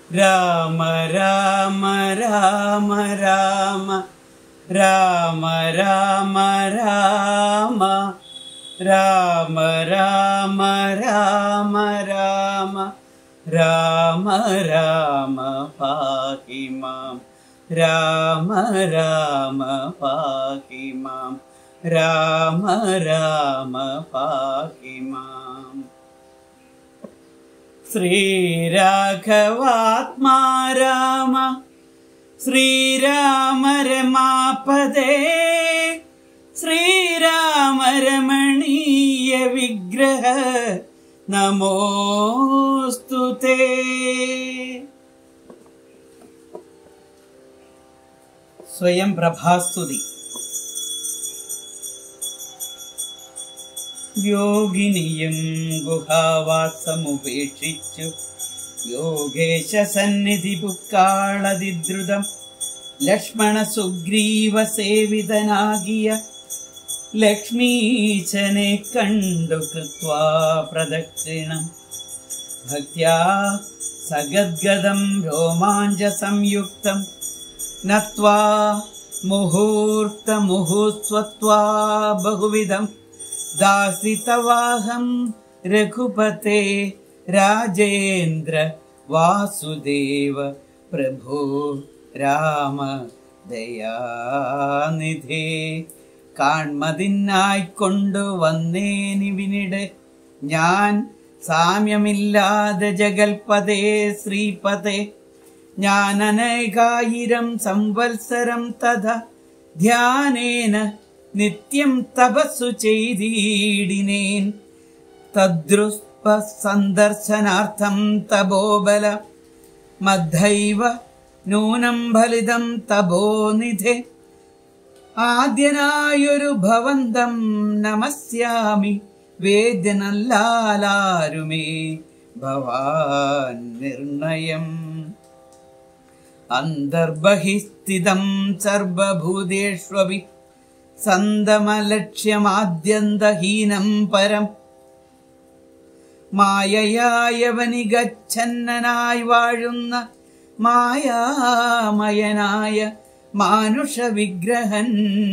രാമ രാമ രാമ രാമ രാമ രാമ രാമ രാമ രാമ രാമ രാമ രാമ രാമ പാഹി മാം രാമ രാമ പാഹി മാം രാമ രാമ പാഹി മാം ശ്രീരാഘവാത്മാ രാമ ശ്രീരാമ രമാപദേ ശ്രീരാമ രമണീയ വിഗ്രഹ നമോസ്തുതേ സ്വയം പ്രഭാസ്തുതി യോഗിനിയും ഗുഹാവാസമുപേക്ഷിച്ചു യോഗേശ സന്നിധി പുക്കാളതിദ്രുതം ലക്ഷ്മണ സുഗ്രീവ സേവിതനാകിയ ലക്ഷ്മീശനെ കണ്ടു കൃത്വാ പ്രദക്ഷിണം ഭക്യാ സഗദ്ഗദം രോമാഞ്ച സംയുക്തം നത്വാ മുഹൂർത്ത മുഹുസ്വത്വാ ബഹുവിധം ദാസിതവാഹം രഘുപത്തെ രാജേന്ദ്ര വാസുദേവ പ്രഭു രാമ ദയാനിധി കാൺമതിനായി കൊണ്ടുവന്നേനിവിനിടെ ഞാൻ സാമ്യമില്ലാതെ ജഗൽപതേ ശ്രീപതേ ഞാൻ അനേകായിരം സംവത്സരം തഥ ധ്യാനേന നിത്യം തപസ്സു ചെയ്തിടിനേൻ തദ്രുസ്പ സന്ദർശനാർത്ഥം തപോബല മദ്ധൈവ നൂനം ഫലിതം തപോനിധെ ആദ്യനായൊരു ഭവന്തം നമസ്യാമി വേദ്യനല്ലാലാരുമേ ഭവാൻ നിർണയം അന്തർബഹിസ്ഥിതം സർവഭൂതേഷ്വപി സന്തമലക്ഷ്യമാദ്യന്തഹീനം പരം മായയായവനി ഗച്ഛന്നനായി വാഴുന്ന മായാമയനായ മാനുഷ വിഗ്രഹൻ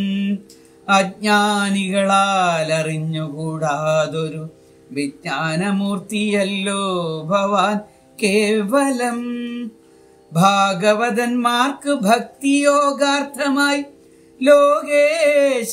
അജ്ഞാനികളാൽ അറിഞ്ഞുകൂടാതൊരു വിജ്ഞാനമൂർത്തിയല്ലോ ഭവാൻ കേവലം ഭാഗവതന്മാർക്ക് ഭക്തിയോഗാർത്ഥമായി ലോകേശ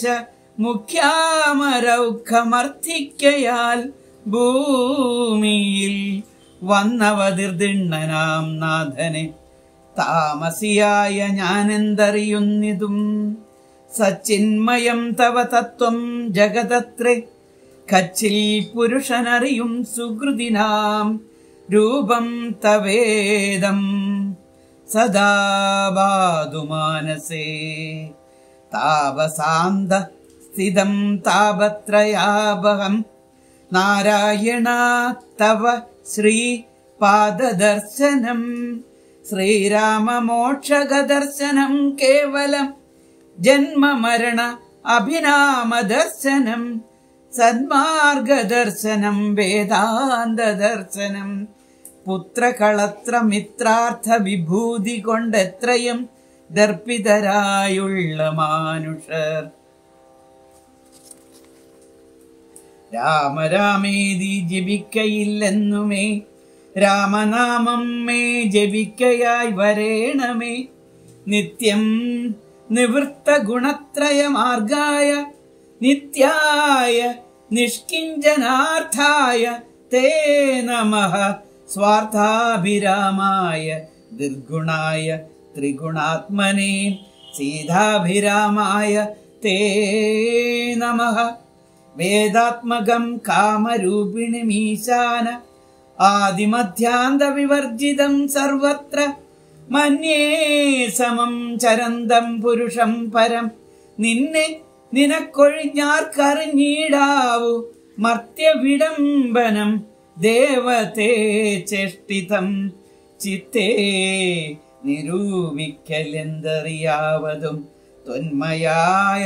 മുഖ്യാമരൗഖമർത്ഥിക്കയാൽ ഭൂമിയിൽ വന്നവതിർദിണ്ണനാം നാഥനെ താമസിയായ ഞാനെന്തറിയുന്നിതും സച്ചിന്മയം തവ തത്വം ജഗതത്രേ കച്ചിൽ പുരുഷനറിയും സുഹൃതിനാം രൂപം തവേദം സദാ ബാധുമാനസേ താപസാന്ത സ്ഥിതം താപത്രയാപഹം നാരായണ തവ ശ്രീ പാദദർശനം ശ്രീരാമമോക്ഷകദർശനം കേവലം ജന്മമരണ അഭിനാമദർശനം സന്മാർഗദർശനം വേദാന്തദർശനം പുത്രകളത്ര മിത്രാർത്ഥ വിഭൂതി കൊണ്ടെത്രയും ദർപ്പിതരായുള്ള മാനുഷർ രാമരാമേതി ജപിക്കയില്ലെന്നുമേ രാമനാമം മേ ജപിക്കയായി വരേണമേ നിത്യം നിവൃത്ത ഗുണത്രയ മാർഗായ നിത്യായ നിഷ്കിഞ്ചനാർത്ഥായ തേ നമഃ സ്വാർത്ഥാഭിരാമായ ദുർഗുണായ ത്രിഗുണാത്മനെ സീതാഭിരാമായ തേ നമഃ വേദാത്മകം കാമരൂപിണിമീശാന ആദിമധ്യാന്ത വിവർജിതം സർവത്ര മന്യേ സമം ചരന്തം പുരുഷം പരം നിന്നെ നിനക്കൊഴിഞ്ഞാർക്കറിഞ്ഞീടാവൂ മർത്യവിടംബനം ദേവതേ ചേഷ്ടിതം ചിത്തേ നിരൂപിക്കലെന്തറിയാവതും തൊന്മയായ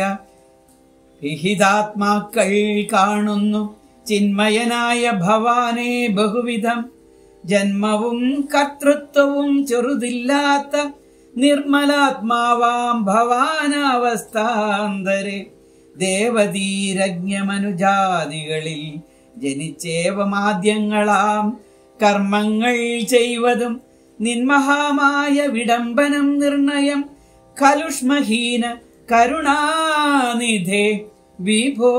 വിഹിതാത്മാക്കൾ കാണുന്നു ചിന്മയനായ ഭവാനെ ബഹുവിധം ജന്മവും കർത്തൃത്വവും ചെറുതില്ലാത്ത നിർമ്മലാത്മാവാം ഭവാനാവസ്ഥാന്തരെ ദേവതീരജ്ഞമനുജാതികളിൽ ജനിച്ചേവമാദ്യങ്ങളാം കർമ്മങ്ങൾ ചെയ്വതും നിന്മഹാമായ വിടംബനം നിർണയം കലുഷ്മഹീന കരുണാനിധേ വിഭോ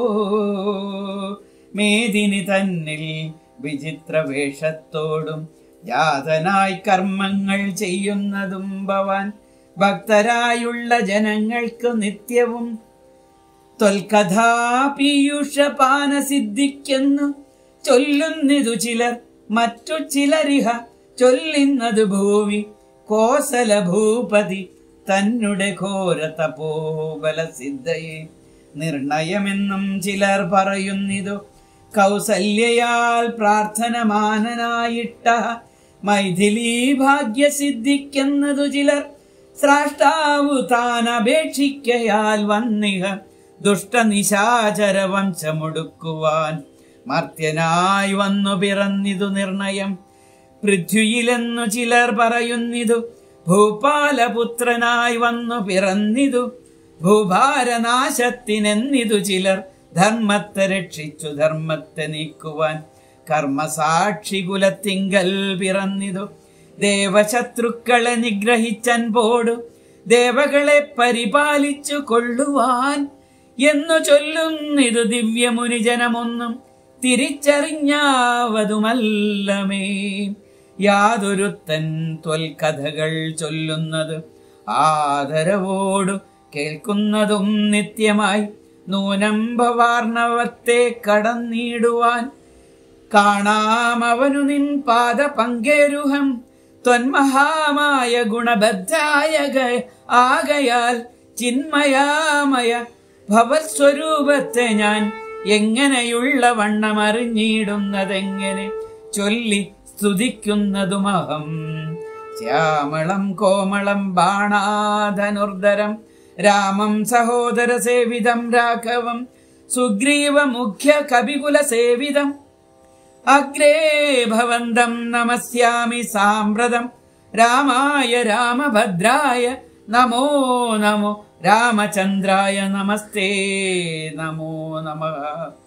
മേദിനി തന്നിൽ വിചിത്ര വേഷത്തോടും ജാതനായി കർമ്മങ്ങൾ ചെയ്യുന്നതും ഭവാൻ ഭക്തരായുള്ള ജനങ്ങൾക്ക് നിത്യവും ത്വൽകഥാ പീയൂഷപാന സിദ്ധിക്കുന്നു ചൊല്ലുന്നിതു ചിലർ മറ്റു ചിലരിഹ ചൊല്ലുന്നത് ഭൂവി കോസല ഭൂപതി തന്നെ ഘോര തപോബല സിദ്ധയെ നിർണയമെന്നും ചിലർ പറയുന്നിതു കൗസല്യയാൽ പ്രാർത്ഥനമാനനായിട്ട മൈഥിലീ ഭാഗ്യസിദ്ധിക്കുന്നതു ചിലർ സ്രാഷ്ടാവു താൻ അപേക്ഷിക്കയാൽ വന്നിഹ ദുഷ്ടനിശാചര വംശമൊടുക്കുവാൻ മർത്യനായി വന്നു പിറന്നിതു നിർണയം പൃഥ്വിയിലെന്നു ചിലർ പറയുന്നിതു ഭൂപാലപുത്രനായി വന്നു പിറന്നിതു ഭൂഭാരനാശത്തിനെന്നിതു ചിലർ ധർമ്മത്തെ രക്ഷിച്ചു ധർമ്മത്തെ നീക്കുവാൻ കർമ്മസാക്ഷി കുലത്തിങ്കൽ പിറന്നിതു ദേവശത്രുക്കളെ നിഗ്രഹിച്ചൻ പോടു ദേവകളെ പരിപാലിച്ചു കൊള്ളുവാൻ എന്നു ചൊല്ലുന്നിതു ദിവ്യമുനിജനമൊന്നും തിരിച്ചറിഞ്ഞാവതുമല്ലമേ യാതൊരുത്തൻ ത്വൽകഥകൾ ചൊല്ലുന്നത് ആദരവോടു കേൾക്കുന്നതും നിത്യമായി നൂനം ഭവാർണവത്തെ കടന്നിടുവാൻ കാണാമവനു നിൻ പാദ പങ്കേരുഹം ത്വന്മഹാമായ ഗുണബദ്ധായ ഗ- ആകയാൽ ചിന്മയാമയ ഭവസ്വരൂപത്തെ ഞാൻ എങ്ങനെയുള്ള വണ്ണം അറിഞ്ഞിടുന്നതെങ്ങനെ ചൊല്ലി സ്തുതിക്കുന്നതുമഹം ശ്യാമളം കോമളം ബാണാധനുർധരം രാമം സഹോദര സേവിതം രാഘവം സുഗ്രീവ മുഖ്യ കപികുല സേവിതം അഗ്രേ ഭവന്തം നമസ്യാമി സാമ്പ്രതം രാമായ രാമഭദ്രായ നമോ നമോ രാമചന്ദ്രായ നമസ്തേ നമോ നമഃ